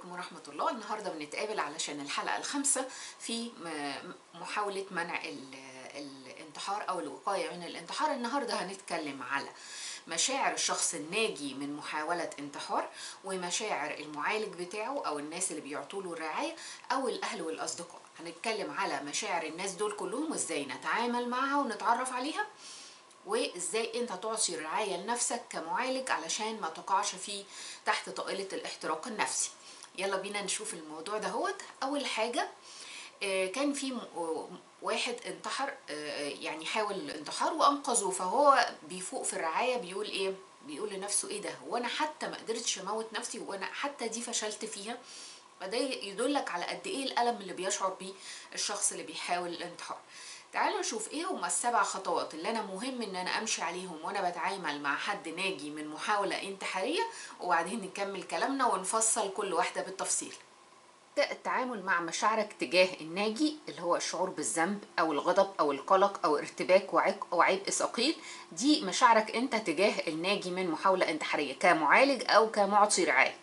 عليكم ورحمة الله النهاردة بنتقابل علشان الحلقة الخامسة في م- محاولة منع ال- الانتحار أو الوقاية من الانتحار النهاردة هنتكلم على مشاعر الشخص الناجي من محاولة انتحار ومشاعر المعالج بتاعه أو الناس اللي بيعطوا له الرعاية أو الأهل والأصدقاء هنتكلم على مشاعر الناس دول كلهم وإزاي نتعامل معها ونتعرف عليها وازاي انت تعطي رعاية لنفسك كمعالج علشان ما تقعش فيه تحت طائلة الاحتراق النفسي يلا بينا نشوف الموضوع ده هوت اول حاجة آه، كان في م- آه، واحد انتحر آه، يعني حاول الانتحار وانقذه فهو بيفوق في الرعاية بيقول ايه بيقول لنفسه ايه ده هو انا حتى ما قدرتش اموت نفسي وانا حتى دي فشلت فيها فده يدلك على قد ايه الالم اللي بيشعر بيه الشخص اللي بيحاول الانتحار تعالوا نشوف ايه هما السبع خطوات اللي انا مهم ان انا امشي عليهم وانا بتعامل مع حد ناجي من محاولة انتحارية وبعدين نكمل كلامنا ونفصل كل واحدة بالتفصيل ده التعامل مع مشاعرك تجاه الناجي اللي هو الشعور بالذنب او الغضب او القلق او ارتباك وعك- وعبء ثقيل دي مشاعرك انت تجاه الناجي من محاولة انتحارية كمعالج او كمعطي رعاية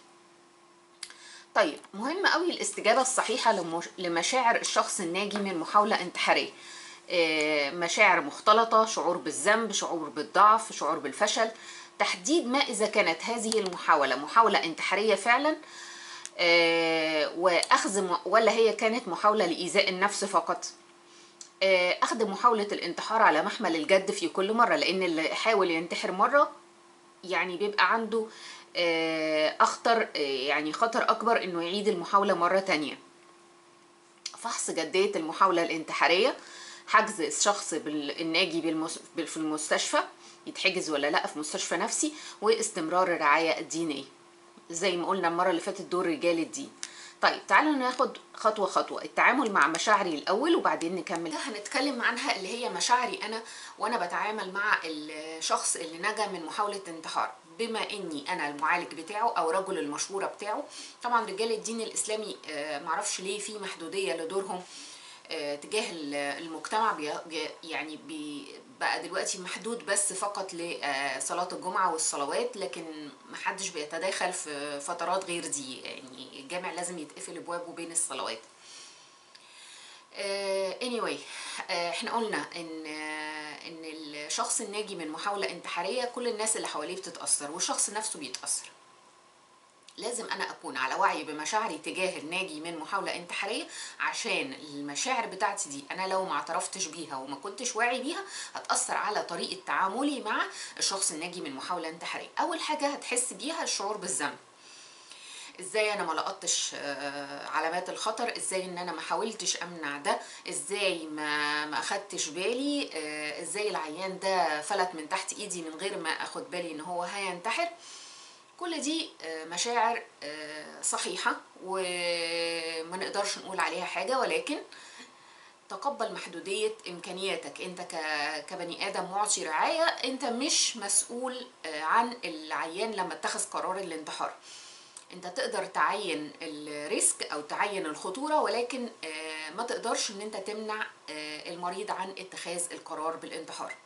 طيب مهم قوي الاستجابة الصحيحة لمش- لمشاعر الشخص الناجي من محاولة انتحارية آه، مشاعر مختلطة شعور بالذنب شعور بالضعف شعور بالفشل تحديد ما إذا كانت هذه المحاولة محاولة انتحارية فعلا آه، وأخذ م- ولا هي كانت محاولة لإيذاء النفس فقط آه، أخذ محاولة الانتحار على محمل الجد في كل مرة لأن اللي حاول ينتحر مرة يعني بيبقى عنده آه، أخطر آه، يعني خطر أكبر إنه يعيد المحاولة مرة تانية فحص جدية المحاولة الانتحارية حجز الشخص بال- الناجي بالمس... بال- في المستشفى يتحجز ولا لا في مستشفى نفسي واستمرار الرعاية الدينية زي ما قلنا المرة اللي فاتت دور رجال الدين طيب تعالوا ناخد خطوة خطوة التعامل مع مشاعري الأول وبعدين نكمل هنتكلم عنها اللي هي مشاعري أنا وأنا بتعامل مع الشخص اللي نجا من محاولة انتحار بما اني انا المعالج بتاعه او رجل المشوره بتاعه طبعا رجال الدين الاسلامي آه، معرفش ليه في محدوديه لدورهم آه، تجاه ال- المجتمع بي بي- يعني بي بقى دلوقتي محدود بس فقط لصلاة الجمعة والصلوات لكن محدش بيتداخل في فترات غير دي يعني الجامع لازم يتقفل ابوابه بين الصلوات آه، anyway آه، احنا قلنا ان آه، ان الشخص الناجي من محاولة انتحارية كل الناس اللي حواليه بتتأثر والشخص نفسه بيتأثر لازم انا اكون على وعي بمشاعري تجاه الناجي من محاولة انتحارية عشان المشاعر بتاعتي دي انا لو ما اعترفتش بيها وما كنتش واعي بيها هتأثر على طريقة تعاملي مع الشخص الناجي من محاولة انتحارية اول حاجة هتحس بيها الشعور بالذنب ازاي انا ما لقطتش آه، علامات الخطر ازاي ان انا ما حاولتش امنع ده ازاي ما ما اخدتش بالي آه، ازاي العيان ده فلت من تحت ايدي من غير ما اخد بالي ان هو هينتحر كل دي آه، مشاعر آه، صحيحة وما نقدرش نقول عليها حاجة ولكن تقبل محدودية إمكانياتك أنت ك- كبني آدم معطي رعاية أنت مش مسؤول آه، عن العيان لما اتخذ قرار الانتحار انت تقدر تعين الريسك او تعين الخطورة ولكن آه، ما تقدرش ان انت تمنع آه، المريض عن اتخاذ القرار بالانتحار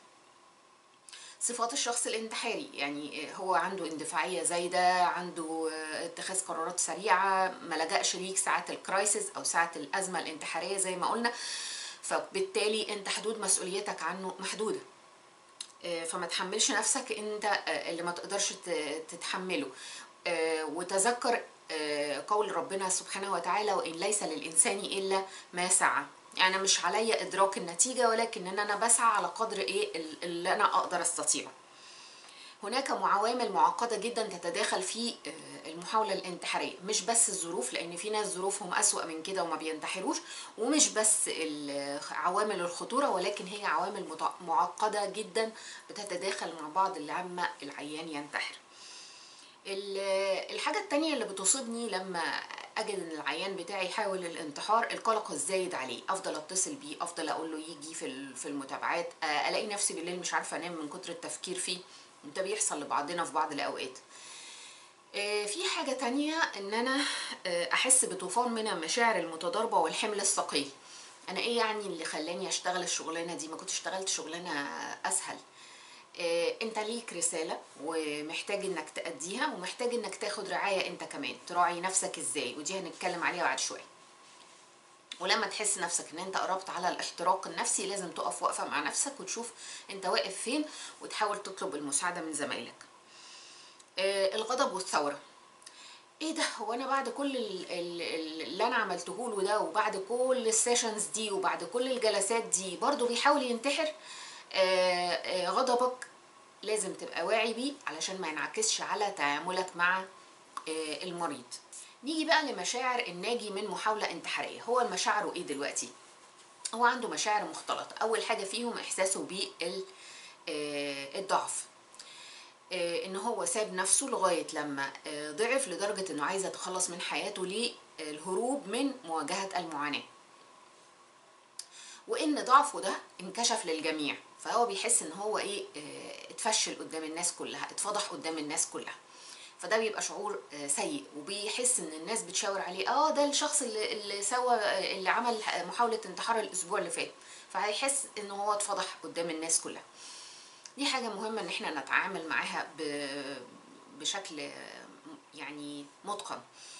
صفات الشخص الانتحاري يعني آه، هو عنده اندفاعية زايدة عنده آه، اتخاذ قرارات سريعة ما لجأش ليك ساعات الكرايسيس او ساعة الازمة الانتحارية زي ما قلنا فبالتالي انت حدود مسؤوليتك عنه محدودة آه، فما تحملش نفسك انت آه، اللي ما تقدرش ت- تتحمله آه، وتذكر آه، قول ربنا سبحانه وتعالى وإن ليس للإنسان إلا ما سعى يعني أنا مش عليا إدراك النتيجة ولكن إن أنا بسعى على قدر إيه ال- اللي أنا أقدر أستطيعه هناك عوامل معقدة جدا تتداخل في آه، المحاولة الانتحارية مش بس الظروف لأن في ناس ظروفهم أسوأ من كده وما بينتحروش ومش بس ال- عوامل الخطورة ولكن هي عوامل متع- معقدة جدا بتتداخل مع بعض لما العيان ينتحر ال- الحاجة التانية اللي بتصيبني لما أجد إن العيان بتاعي يحاول الانتحار القلق الزايد عليه أفضل أتصل بيه أفضل أقول له يجي في ال- في المتابعات آه، ألاقي نفسي بالليل مش عارفة أنام من كتر التفكير فيه ده بيحصل لبعضنا في بعض الأوقات آه، في حاجة تانية إن أنا آه، أحس بطوفان من المشاعر المتضاربة والحمل الثقيل أنا إيه يعني اللي خلاني أشتغل الشغلانة دي ما كنت اشتغلت شغلانة أسهل آه، انت ليك رسالة ومحتاج انك تأديها ومحتاج انك تاخد رعاية انت كمان تراعي نفسك ازاي ودي هنتكلم عليها بعد شوية ولما تحس نفسك ان انت قربت على الاحتراق النفسي لازم تقف وقفة مع نفسك وتشوف انت واقف فين وتحاول تطلب المساعدة من زمايلك آه، الغضب والثورة ايه ده هو انا بعد كل ال- ال- ال- اللي انا عملته له ده وبعد كل السيشنز دي وبعد كل الجلسات دي برضه بيحاول ينتحر آه، آه، غضبك لازم تبقى واعي بيه علشان ما ينعكسش على تعاملك مع آه، المريض نيجي بقى لمشاعر الناجي من محاولة انتحارية هو مشاعره ايه دلوقتي هو عنده مشاعر مختلطة اول حاجة فيهم احساسه بالضعف آه، ان هو ساب نفسه لغايه لما آه، ضعف لدرجه انه عايز يتخلص من حياته للهروب من مواجهه المعاناه وان ضعفه ده انكشف للجميع فهو بيحس ان هو ايه آه، اتفشل قدام الناس كلها اتفضح قدام الناس كلها فده بيبقى شعور آه، سيء وبيحس ان الناس بتشاور عليه اه ده الشخص اللي, اللي سوى آه، اللي عمل محاوله انتحار الاسبوع اللي فات فهيحس ان هو اتفضح قدام الناس كلها دي حاجة مهمة ان احنا نتعامل معاها ب- بشكل يعني متقن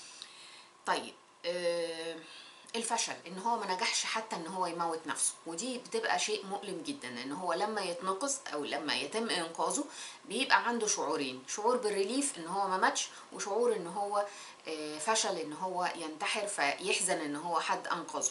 طيب آه، الفشل ان هو ما نجحش حتى ان هو يموت نفسه ودي بتبقى شيء مؤلم جدا ان هو لما يتنقذ او لما يتم انقاذه بيبقى عنده شعورين شعور بالريليف ان هو ما ماتش وشعور ان هو آه، فشل ان هو ينتحر فيحزن ان هو حد انقذه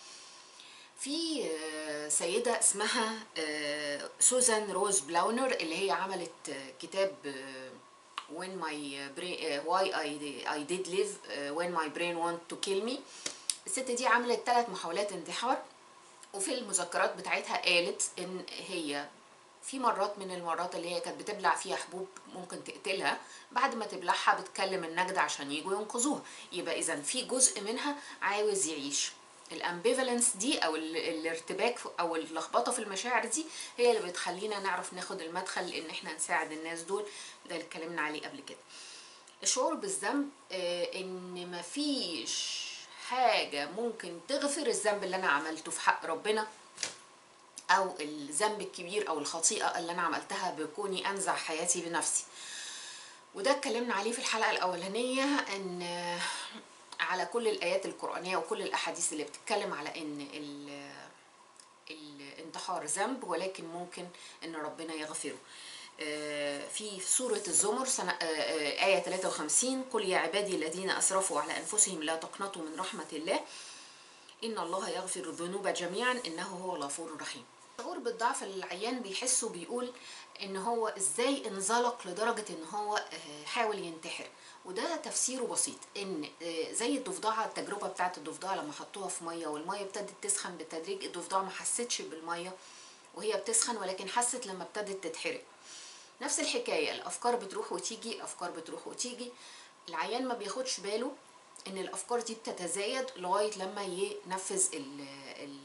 في آه، سيدة اسمها آه، سوزان روز بلاونر اللي هي عملت آه، كتاب آه، When my brain آه، Why I, I did live آه، When my brain want to kill me الست دي عملت ثلاث محاولات انتحار وفي المذكرات بتاعتها قالت ان هي في مرات من المرات اللي هي كانت بتبلع فيها حبوب ممكن تقتلها بعد ما تبلعها بتكلم النجدة عشان يجوا ينقذوها يبقى اذا في جزء منها عاوز يعيش الامبيفالنس دي او ال- الارتباك او اللخبطه في المشاعر دي هي اللي بتخلينا نعرف ناخد المدخل ان احنا نساعد الناس دول ده اللي اتكلمنا عليه قبل كده الشعور بالذنب آه، ان مفيش حاجه ممكن تغفر الذنب اللي انا عملته في حق ربنا او الذنب الكبير او الخطيئه اللي انا عملتها بكوني انزع حياتي بنفسي وده اتكلمنا عليه في الحلقه الاولانيه ان آه، على كل الايات القرانيه وكل الاحاديث اللي بتتكلم على ان ال- الانتحار ذنب ولكن ممكن ان ربنا يغفره آه، في سورة الزمر سنة آه، آه، آية 53 قل يا عبادي الذين أسرفوا على أنفسهم لا تقنطوا من رحمة الله إن الله يغفر الذنوب جميعا إنه هو الغفور الرحيم الشعور بالضعف اللي العيان بيحسه بيقول ان هو ازاي انزلق لدرجة ان هو آه، حاول ينتحر وده تفسيره بسيط ان آه، زي الضفدعة التجربة بتاعت الضفدعة لما حطوها في مية والمية ابتدت تسخن بالتدريج الضفدعة ما حستش بالمية وهي بتسخن ولكن حست لما ابتدت تتحرق نفس الحكاية الأفكار بتروح وتيجي الأفكار بتروح وتيجي العيان ما بياخدش باله إن الأفكار دي بتتزايد لغاية لما ينفذ ال ال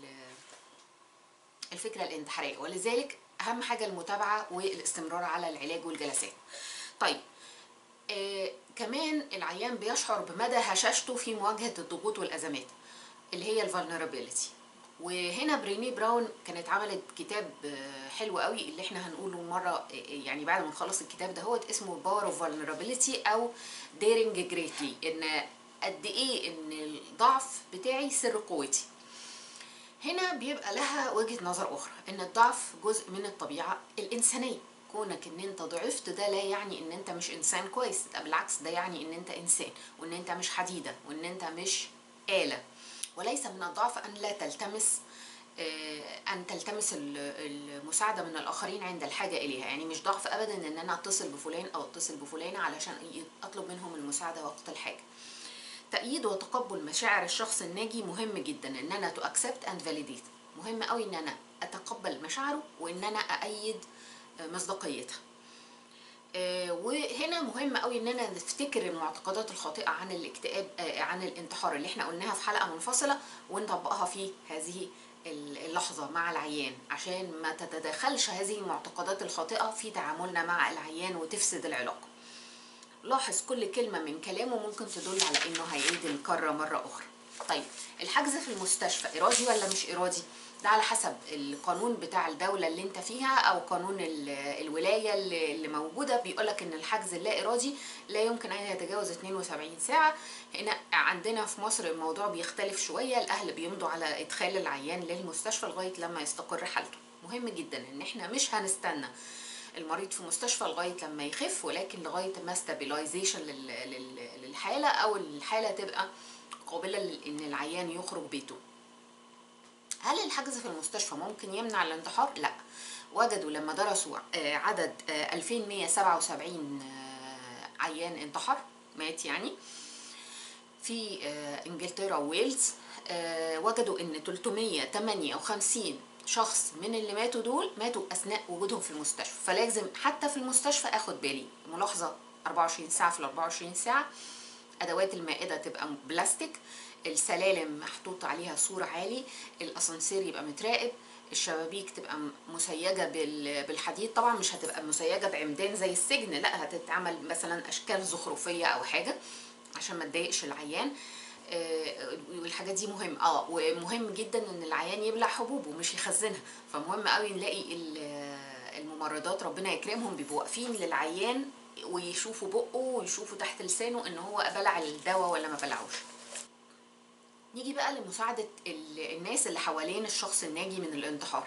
الفكرة الانتحارية ولذلك أهم حاجة المتابعة والاستمرار على العلاج والجلسات طيب آه كمان العيان بيشعر بمدى هشاشته في مواجهة الضغوط والأزمات اللي هي الفولنربيليتي وهنا بريني براون كانت عملت كتاب آه، حلو قوي اللي احنا هنقوله مره آه، يعني بعد ما نخلص الكتاب ده هو اسمه باور اوف فولنربيليتي او ديرنج جريتلي ان قد ايه ان الضعف بتاعي سر قوتي هنا بيبقى لها وجهة نظر أخرى إن الضعف جزء من الطبيعة الإنسانية كونك إن أنت ضعفت ده لا يعني إن أنت مش إنسان كويس ده بالعكس ده يعني إن أنت إنسان وإن أنت مش حديدة وإن أنت مش آلة وليس من الضعف أن لا تلتمس آه، أن تلتمس ال- المساعدة من الآخرين عند الحاجة إليها يعني مش ضعف أبدا إن أنا أتصل بفلان أو أتصل بفلانة علشان أطلب منهم المساعدة وقت الحاجة تأييد وتقبل مشاعر الشخص الناجي مهم جدا ان انا تو اكسبت اند فاليديت مهم قوي ان انا اتقبل مشاعره وان انا اأيد آه، مصداقيتها آه، وهنا مهم قوي اننا نفتكر المعتقدات الخاطئه عن الاكتئاب آه، عن الانتحار اللي احنا قلناها في حلقه منفصله ونطبقها في هذه اللحظه مع العيان عشان ما تتداخلش هذه المعتقدات الخاطئه في تعاملنا مع العيان وتفسد العلاقه لاحظ كل كلمة من كلامه ممكن تدل على انه هيعيد الكرة مرة اخرى طيب الحجز في المستشفى ارادي ولا مش ارادي ده على حسب القانون بتاع الدولة اللي انت فيها او قانون ال- الولاية اللي اللي موجودة بيقولك ان الحجز اللا ارادي لا يمكن ان يتجاوز 72 ساعة هنا عندنا في مصر الموضوع بيختلف شوية الاهل بيمضوا على ادخال العيان للمستشفى لغاية لما يستقر حالته مهم جدا ان احنا مش هنستنى المريض في مستشفى لغايه لما يخف ولكن لغايه ما ستابيلايزيشن للحاله او الحاله تبقى قابله ان العيان يخرج بيته هل الحجز في المستشفى ممكن يمنع الانتحار لا وجدوا لما درسوا آه، عدد آه، 2177 آه، عيان انتحر مات يعني في آه، انجلترا وويلز آه، وجدوا ان 358 شخص من اللي ماتوا دول ماتوا اثناء وجودهم في المستشفى فلازم حتى في المستشفى اخد بالي ملاحظه 24 ساعه في ال 24 ساعه ادوات المائده تبقى بلاستيك السلالم محطوط عليها سور عالي الاسانسير يبقى متراقب الشبابيك تبقى م- مسيجه بال- بالحديد طبعا مش هتبقى مسيجه بعمدان زي السجن لا هتتعمل مثلا اشكال زخرفيه او حاجه عشان ما تضايقش العيان آه، والحاجات دي مهم اه ومهم جدا ان العيان يبلع حبوبه مش يخزنها فمهم قوي نلاقي ال- الممرضات ربنا يكرمهم بيبقوا واقفين للعيان ويشوفوا بقه ويشوفوا تحت لسانه ان هو بلع الدواء ولا ما بلعوش نيجي بقى لمساعدة ال- الناس اللي حوالين الشخص الناجي من الانتحار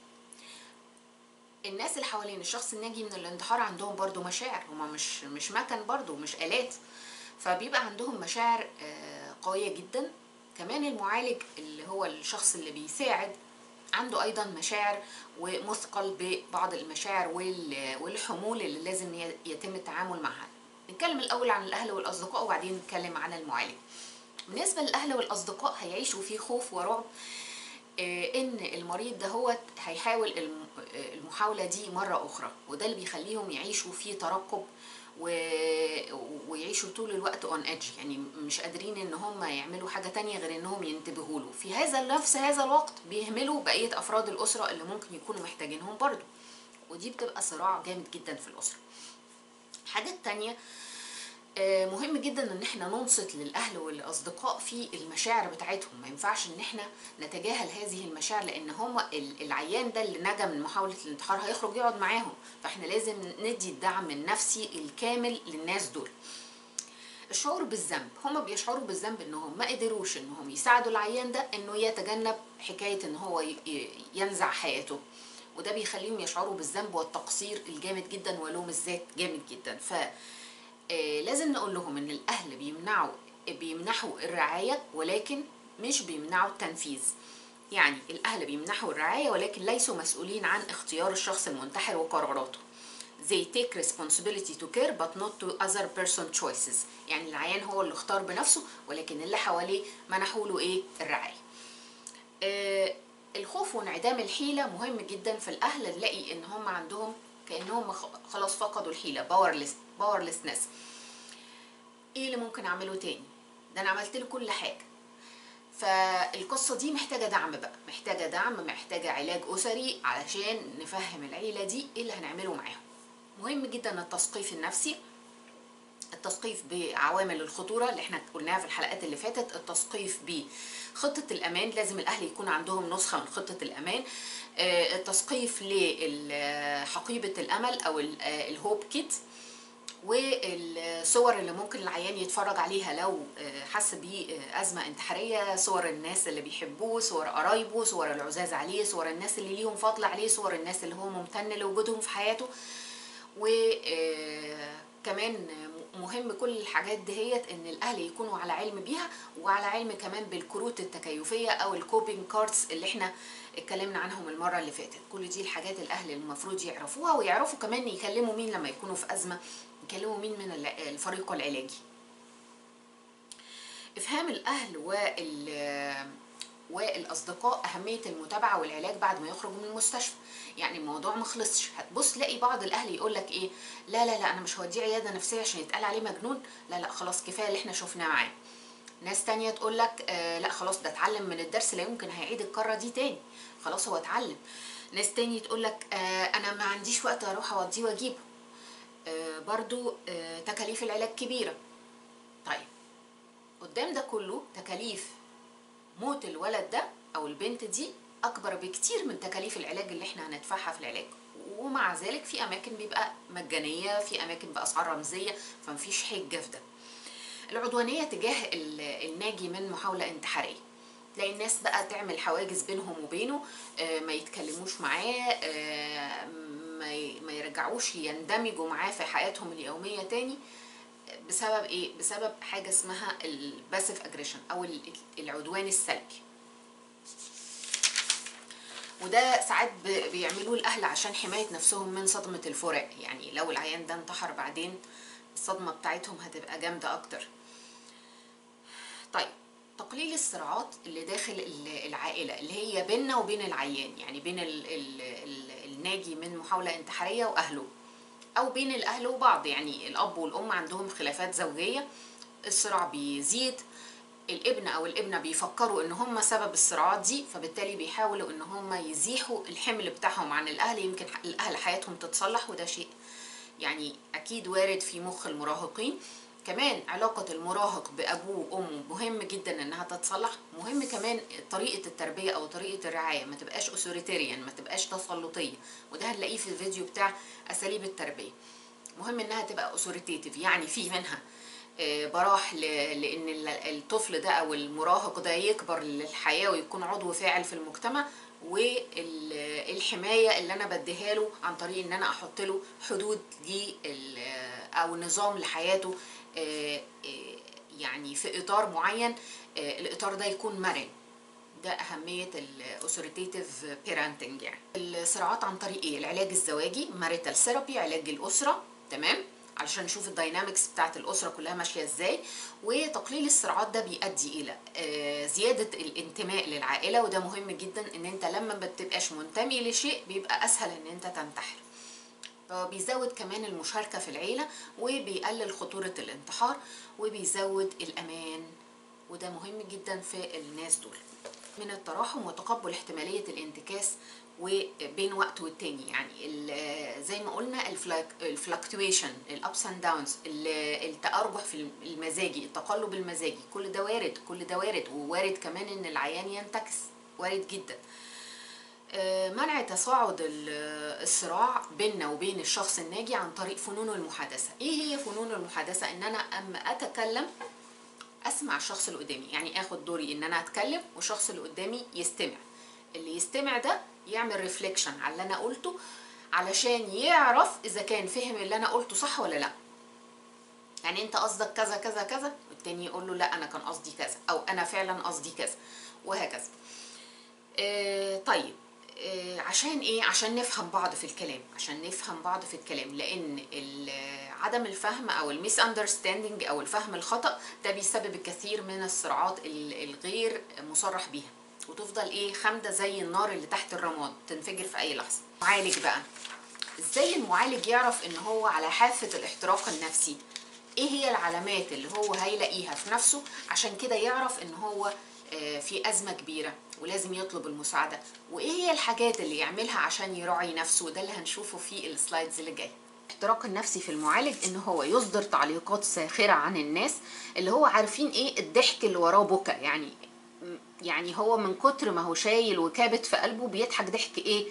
الناس اللي حوالين الشخص الناجي من الانتحار عندهم برضو مشاعر هما مش مش مكن برضو مش آلات فبيبقى عندهم مشاعر آه، قوية جدا كمان المعالج اللي هو الشخص اللي بيساعد عنده ايضا مشاعر ومثقل ببعض المشاعر وال- والحمول اللي لازم ي- يتم التعامل معها نتكلم الاول عن الاهل والاصدقاء وبعدين نتكلم عن المعالج بالنسبه للاهل والاصدقاء هيعيشوا في خوف ورعب آه، ان المريض ده هو هيحاول الم- آه، المحاوله دي مره اخرى وده اللي بيخليهم يعيشوا في ترقب و- ويعيشوا طول الوقت اون ايدج يعني مش قادرين ان هم يعملوا حاجه تانية غير انهم ينتبهوا له في هذا نفس هذا الوقت بيهملوا بقيه افراد الاسره اللي ممكن يكونوا محتاجينهم برضو ودي بتبقى صراع جامد جدا في الاسره الحاجه التانية آه، مهم جدا ان احنا ننصت للاهل والاصدقاء في المشاعر بتاعتهم ما ينفعش ان احنا نتجاهل هذه المشاعر لان هم ال- العيان ده اللي نجا من محاوله الانتحار هيخرج يقعد معاهم فاحنا لازم ندي الدعم النفسي الكامل للناس دول الشعور بالذنب هم بيشعروا بالذنب انهم ما قدروش انهم يساعدوا العيان ده انه يتجنب حكايه ان هو ي- ي- ينزع حياته وده بيخليهم يشعروا بالذنب والتقصير الجامد جدا ولوم الذات جامد جدا ف آه، لازم نقول لهم ان الاهل بيمنعوا بيمنحوا الرعايه ولكن مش بيمنعوا التنفيذ يعني الاهل بيمنحوا الرعايه ولكن ليسوا مسؤولين عن اختيار الشخص المنتحر وقراراته they take responsibility to care but not to other person choices يعني العيان هو اللي اختار بنفسه ولكن اللي حواليه منحوا له ايه الرعايه آه، الخوف وانعدام الحيلة مهم جدا في الأهل نلاقي إن هم عندهم كأنهم خ- خلاص فقدوا الحيلة باورلس باورلسنس إيه اللي ممكن أعمله تاني؟ ده أنا عملت له كل حاجة فالقصة دي محتاجة دعم بقى محتاجة دعم محتاجة علاج أسري علشان نفهم العيلة دي إيه اللي هنعمله معاهم مهم جدا التثقيف النفسي التثقيف بعوامل الخطوره اللي احنا قلناها في الحلقات اللي فاتت التثقيف بخطه الامان لازم الاهل يكون عندهم نسخه من خطه الامان آه، التثقيف لحقيبه الامل او ال- آه، الهوب كيت والصور اللي ممكن العيان يتفرج عليها لو آه، حس بأزمة انتحارية صور الناس اللي بيحبوه صور قرايبه صور العزاز عليه صور الناس اللي ليهم فضل عليه صور الناس اللي هو ممتن لوجودهم في حياته وكمان مهم كل الحاجات دهيت ان الاهل يكونوا على علم بيها وعلى علم كمان بالكروت التكيفيه او الكوبينج كاردز اللي احنا اتكلمنا عنهم المره اللي فاتت كل دي الحاجات الاهل المفروض يعرفوها ويعرفوا كمان يكلموا مين لما يكونوا في ازمه يكلموا مين من الع- الفريق العلاجي افهام الاهل وال والاصدقاء اهميه المتابعه والعلاج بعد ما يخرجوا من المستشفى يعني الموضوع ما خلصش هتبص تلاقي بعض الاهل يقول لك ايه لا لا لا انا مش هوديه عياده نفسيه عشان يتقال عليه مجنون لا لا خلاص كفايه اللي احنا شفناه معاه ناس تانية تقول لك آه لا خلاص ده اتعلم من الدرس لا يمكن هيعيد الكرة دي تاني خلاص هو اتعلم ناس تاني تقول لك آه انا ما عنديش وقت اروح اوديه واجيبه آه برضو آه تكاليف العلاج كبيرة طيب قدام ده كله تكاليف موت الولد ده او البنت دي اكبر بكتير من تكاليف العلاج اللي احنا هندفعها في العلاج ومع ذلك في اماكن بيبقى مجانيه في اماكن باسعار رمزيه فمفيش حجه في ده العدوانيه تجاه ال- الناجي من محاوله انتحاريه تلاقي الناس بقى تعمل حواجز بينهم وبينه آه، ما يتكلموش معاه آه، ما ي- ما يرجعوش يندمجوا معاه في حياتهم اليوميه تاني بسبب ايه بسبب حاجه اسمها الباسيف اجريشن او ال- العدوان السلبي وده ساعات ب- بيعملوه الاهل عشان حمايه نفسهم من صدمه الفراق يعني لو العيان ده انتحر بعدين الصدمه بتاعتهم هتبقى جامده اكتر طيب تقليل الصراعات اللي داخل ال- العائله اللي هي بيننا وبين العيان يعني بين ال ال ال الناجي من محاوله انتحاريه واهله او بين الاهل وبعض يعني الاب والام عندهم خلافات زوجيه الصراع بيزيد الابن او الابنه بيفكروا ان هم سبب الصراعات دي فبالتالي بيحاولوا ان هم يزيحوا الحمل بتاعهم عن الاهل يمكن ح- الاهل حياتهم تتصلح وده شيء يعني اكيد وارد في مخ المراهقين كمان علاقة المراهق بأبوه وأمه مهم جدا إنها تتصلح مهم كمان طريقة التربية أو طريقة الرعاية ما تبقاش أثوريتيريان ما تبقاش تسلطية وده هنلاقيه في الفيديو بتاع أساليب التربية مهم إنها تبقى أثوريتيف يعني في منها آه، براح ل- لان ال- الطفل ده او المراهق ده يكبر للحياه ويكون عضو فاعل في المجتمع والحمايه اللي انا بديها له عن طريق ان انا احط له حدود ليه ال- او نظام لحياته آه، آه، يعني في اطار معين آه، الاطار ده يكون مرن ده أهمية الأسوريتيف بيرانتنج يعني الصراعات عن طريق إيه؟ العلاج الزواجي ماريتال ثيرابي علاج الأسرة تمام علشان نشوف الداينامكس بتاعت الأسرة كلها ماشية إزاي وتقليل الصراعات ده بيؤدي إلى آه، زيادة الانتماء للعائلة وده مهم جدا إن أنت لما ما بتبقاش منتمي لشيء بيبقى أسهل إن أنت تنتحر بيزود كمان المشاركة في العيلة وبيقلل خطورة الانتحار وبيزود الأمان وده مهم جدا في الناس دول من التراحم وتقبل احتمالية الانتكاس وبين وقت والتاني يعني ال- زي ما قلنا الفلكتويشن الابس اند داونز التأرجح في المزاجي التقلب المزاجي كل ده وارد كل ده وارد ووارد كمان ان العيان ينتكس وارد جدا آه، منع تصاعد ال- الصراع بيننا وبين الشخص الناجي عن طريق فنون المحادثة ايه هي فنون المحادثة ان انا اما اتكلم اسمع الشخص اللي قدامي يعني اخد دوري ان انا اتكلم والشخص اللي قدامي يستمع اللي يستمع ده يعمل ريفليكشن على اللي انا قلته علشان يعرف اذا كان فهم اللي انا قلته صح ولا لا يعني انت قصدك كذا كذا كذا والتاني يقول له لا انا كان قصدي كذا او انا فعلا قصدي كذا وهكذا آه طيب آه عشان ايه عشان نفهم بعض في الكلام عشان نفهم بعض في الكلام لان ال- عدم الفهم او الميس اندرستاندينج او الفهم الخطا ده بيسبب الكثير من الصراعات ال- الغير مصرح بيها وتفضل ايه خامده زي النار اللي تحت الرماد تنفجر في اي لحظه معالج بقى ازاي المعالج يعرف ان هو على حافه الاحتراق النفسي ايه هي العلامات اللي هو هيلاقيها في نفسه عشان كده يعرف ان هو آه، في ازمه كبيره ولازم يطلب المساعده وايه هي الحاجات اللي يعملها عشان يراعي نفسه وده اللي هنشوفه في السلايدز اللي جايه الاحتراق النفسي في المعالج ان هو يصدر تعليقات ساخره عن الناس اللي هو عارفين ايه الضحك اللي وراه بكى يعني يعني هو من كتر ما هو شايل وكابت في قلبه بيضحك ضحك ايه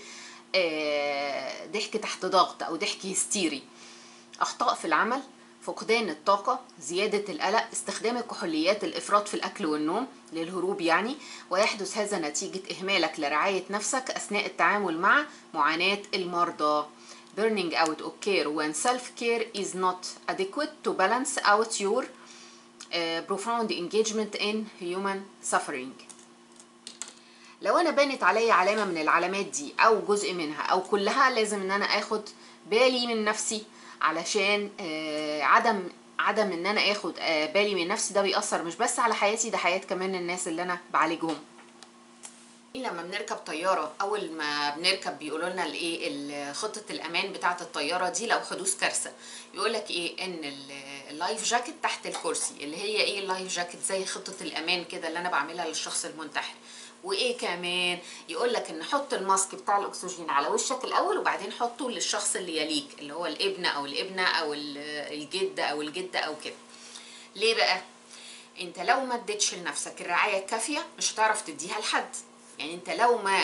آه ضحك تحت ضغط او ضحك هستيري اخطاء في العمل فقدان الطاقة زيادة القلق استخدام الكحوليات الإفراط في الأكل والنوم للهروب يعني ويحدث هذا نتيجة إهمالك لرعاية نفسك أثناء التعامل مع معاناة المرضى burning out of care when self-care is not adequate to balance out your uh, profound engagement in human suffering لو انا بانت عليا علامه من العلامات دي او جزء منها او كلها لازم ان انا اخد بالي من نفسي علشان آه، عدم عدم ان انا اخد آه، بالي من نفسي ده بيأثر مش بس على حياتي ده حياة كمان الناس اللي انا بعالجهم لما بنركب طياره اول ما بنركب بيقولوا لنا الايه ال- خطه الامان بتاعه الطياره دي لو حدوث كارثه يقول لك ايه ان ال- اللايف جاكيت تحت الكرسي اللي هي ايه اللايف جاكيت زي خطه الامان كده اللي انا بعملها للشخص المنتحر وايه كمان يقول لك ان حط الماسك بتاع الاكسجين على وشك الاول وبعدين حطه للشخص اللي يليك اللي هو الابن او الابنه او ال- الجد او الجده او كده ليه بقى انت لو ما اديتش لنفسك الرعايه الكافيه مش هتعرف تديها لحد يعني انت لو ما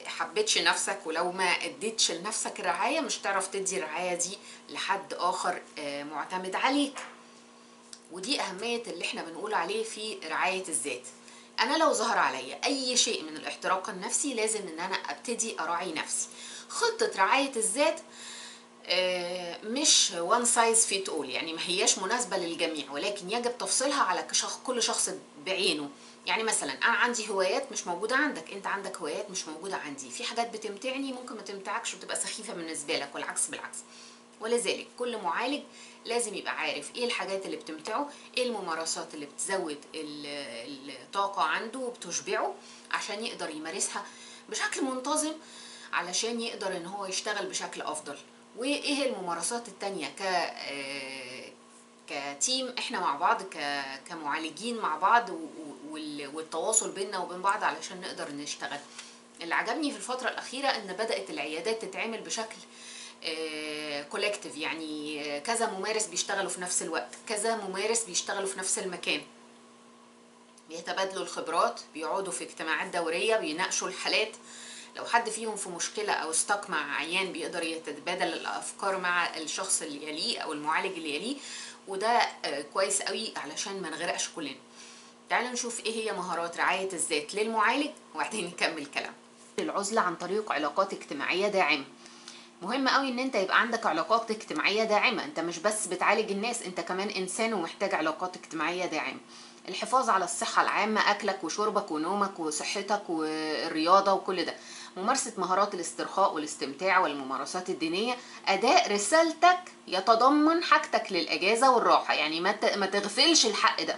حبيتش نفسك ولو ما اديتش لنفسك الرعايه مش تعرف تدي الرعايه دي لحد اخر آه، معتمد عليك ودي أهمية اللي احنا بنقول عليه في رعاية الذات أنا لو ظهر عليا أي شيء من الاحتراق النفسي لازم إن أنا أبتدي أراعي نفسي خطة رعاية الذات آه، مش وان سايز فيت اول يعني ما هياش مناسبة للجميع ولكن يجب تفصيلها على كشخ- كل شخص بعينه يعني مثلا انا عندي هوايات مش موجوده عندك انت عندك هوايات مش موجوده عندي في حاجات بتمتعني ممكن ما تمتعكش وتبقى سخيفه بالنسبه لك والعكس بالعكس ولذلك كل معالج لازم يبقى عارف ايه الحاجات اللي بتمتعه ايه الممارسات اللي بتزود ال- الطاقة عنده وبتشبعه عشان يقدر يمارسها بشكل منتظم علشان يقدر ان هو يشتغل بشكل افضل وايه الممارسات التانية ك آه، كتيم احنا مع بعض ك- كمعالجين مع بعض و- و- وال- والتواصل بيننا وبين بعض علشان نقدر نشتغل اللي عجبني في الفترة الأخيرة إن بدأت العيادات تتعمل بشكل كولكتيف يعني آه، كذا ممارس بيشتغلوا في نفس الوقت كذا ممارس بيشتغلوا في نفس المكان بيتبادلوا الخبرات بيقعدوا في اجتماعات دورية بيناقشوا الحالات لو حد فيهم في مشكلة أو استك مع عيان بيقدر يتبادل الأفكار مع الشخص اللي يليه أو المعالج اللي يليه وده آه، كويس قوي علشان ما نغرقش كلنا تعالوا نشوف ايه هي مهارات رعاية الذات للمعالج وبعدين نكمل كلام العزلة عن طريق علاقات اجتماعية داعمة مهم قوي ان انت يبقى عندك علاقات اجتماعية داعمة انت مش بس بتعالج الناس انت كمان انسان ومحتاج علاقات اجتماعية داعمة الحفاظ على الصحة العامة اكلك وشربك ونومك وصحتك والرياضة وكل ده ممارسة مهارات الاسترخاء والاستمتاع والممارسات الدينية أداء رسالتك يتضمن حاجتك للأجازة والراحة يعني ما ت- ما تغفلش الحق ده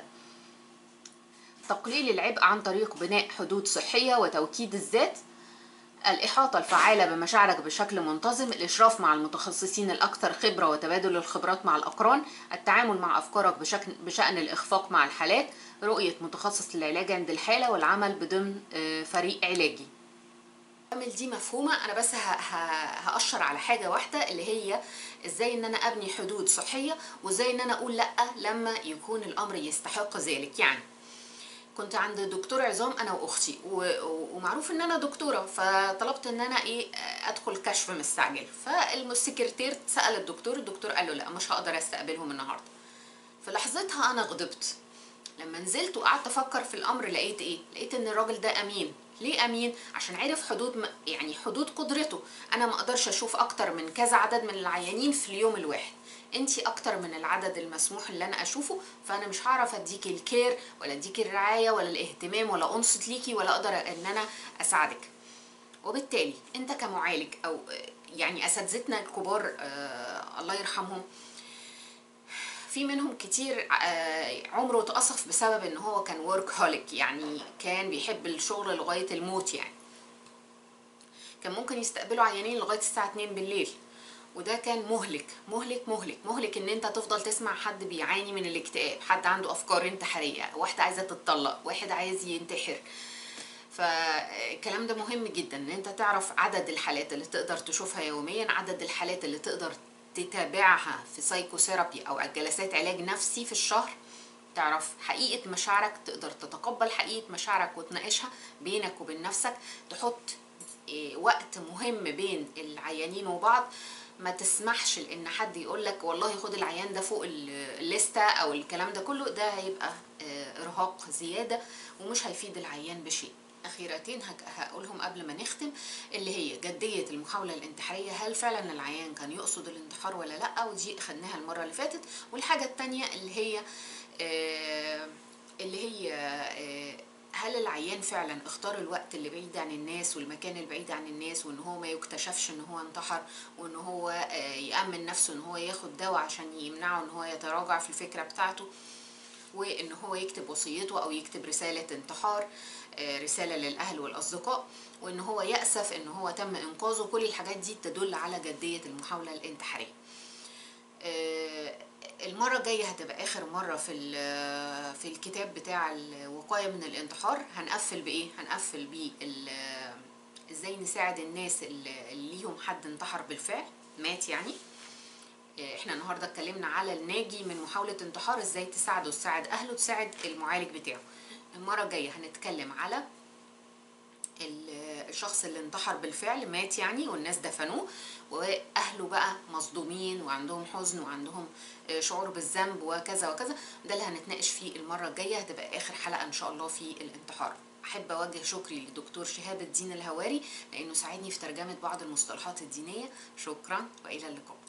تقليل العبء عن طريق بناء حدود صحية وتوكيد الذات الإحاطة الفعالة بمشاعرك بشكل منتظم الإشراف مع المتخصصين الأكثر خبرة وتبادل الخبرات مع الأقران التعامل مع أفكارك بشكل بشأن الإخفاق مع الحالات رؤية متخصص للعلاج عند الحالة والعمل بضمن آه، فريق علاجي العمل دي مفهومة أنا بس ه- ه- هأشر على حاجة واحدة اللي هي إزاي إن أنا أبني حدود صحية وإزاي إن أنا أقول لأ لما يكون الأمر يستحق ذلك يعني كنت عند دكتور عظام انا واختي و- و- ومعروف ان انا دكتوره فطلبت ان انا ايه ادخل كشف مستعجل فالسكرتير سال الدكتور الدكتور قال له لا مش هقدر استقبلهم النهارده في لحظتها انا غضبت لما نزلت وقعدت افكر في الامر لقيت ايه لقيت ان الراجل ده امين ليه امين عشان عرف حدود م- يعني حدود قدرته انا ما اقدرش اشوف اكتر من كذا عدد من العيانين في اليوم الواحد انتي اكتر من العدد المسموح اللي انا اشوفه فانا مش هعرف اديكي الكير ولا اديكي الرعايه ولا الاهتمام ولا انصت ليكي ولا اقدر ان انا اساعدك وبالتالي انت كمعالج او يعني اساتذتنا الكبار آه الله يرحمهم في منهم كتير آه، عمره اتقصف بسبب ان هو كان ورك هوليك يعني كان بيحب الشغل لغايه الموت يعني كان ممكن يستقبلوا عيانين لغايه الساعه 2 بالليل وده كان مهلك مهلك مهلك مهلك ان انت تفضل تسمع حد بيعاني من الاكتئاب حد عنده افكار انتحاريه واحده عايزه تتطلق واحد عايز ينتحر فالكلام ده مهم جدا ان انت تعرف عدد الحالات اللي تقدر تشوفها يوميا عدد الحالات اللي تقدر تتابعها في سايكوثيرابي او جلسات علاج نفسي في الشهر تعرف حقيقة مشاعرك تقدر تتقبل حقيقة مشاعرك وتناقشها بينك وبين نفسك تحط إيه، وقت مهم بين العيانين وبعض ما تسمحش لان حد يقول لك والله خد العيان ده فوق ال- الليسته او الكلام ده كله ده هيبقى آه، ارهاق زياده ومش هيفيد العيان بشيء اخيرتين هك- هقولهم قبل ما نختم اللي هي جديه المحاوله الانتحاريه هل فعلا العيان كان يقصد الانتحار ولا لا ودي خدناها المره اللي فاتت والحاجه التانية اللي هي آه، اللي هي آه، هل العيان فعلا اختار الوقت اللي بعيد عن الناس والمكان البعيد عن الناس وان هو ما يكتشفش ان هو انتحر وان هو آه، يأمن نفسه ان هو ياخد دواء عشان يمنعه ان هو يتراجع في الفكرة بتاعته وان هو يكتب وصيته او يكتب رسالة انتحار آه، رسالة للأهل والأصدقاء وان هو يأسف ان هو تم إنقاذه كل الحاجات دي تدل على جدية المحاولة الانتحارية آه، المرة الجاية هتبقى آخر مرة في ال- في الكتاب بتاع الوقاية من الانتحار هنقفل بإيه؟ هنقفل بيه ال- إزاي نساعد الناس اللي اللي ليهم حد انتحر بالفعل مات يعني آه، احنا النهارده اتكلمنا على الناجي من محاولة انتحار ازاي تساعده تساعد اهله تساعد المعالج بتاعه المرة الجاية هنتكلم على ال- الشخص اللي انتحر بالفعل مات يعني والناس دفنوه واهله بقى مصدومين وعندهم حزن وعندهم آه، شعور بالذنب وكذا وكذا ده اللي هنتناقش فيه المره الجايه هتبقى اخر حلقه ان شاء الله في الانتحار احب اوجه شكري للدكتور شهاب الدين الهواري لانه ساعدني في ترجمه بعض المصطلحات الدينيه شكرا والى اللقاء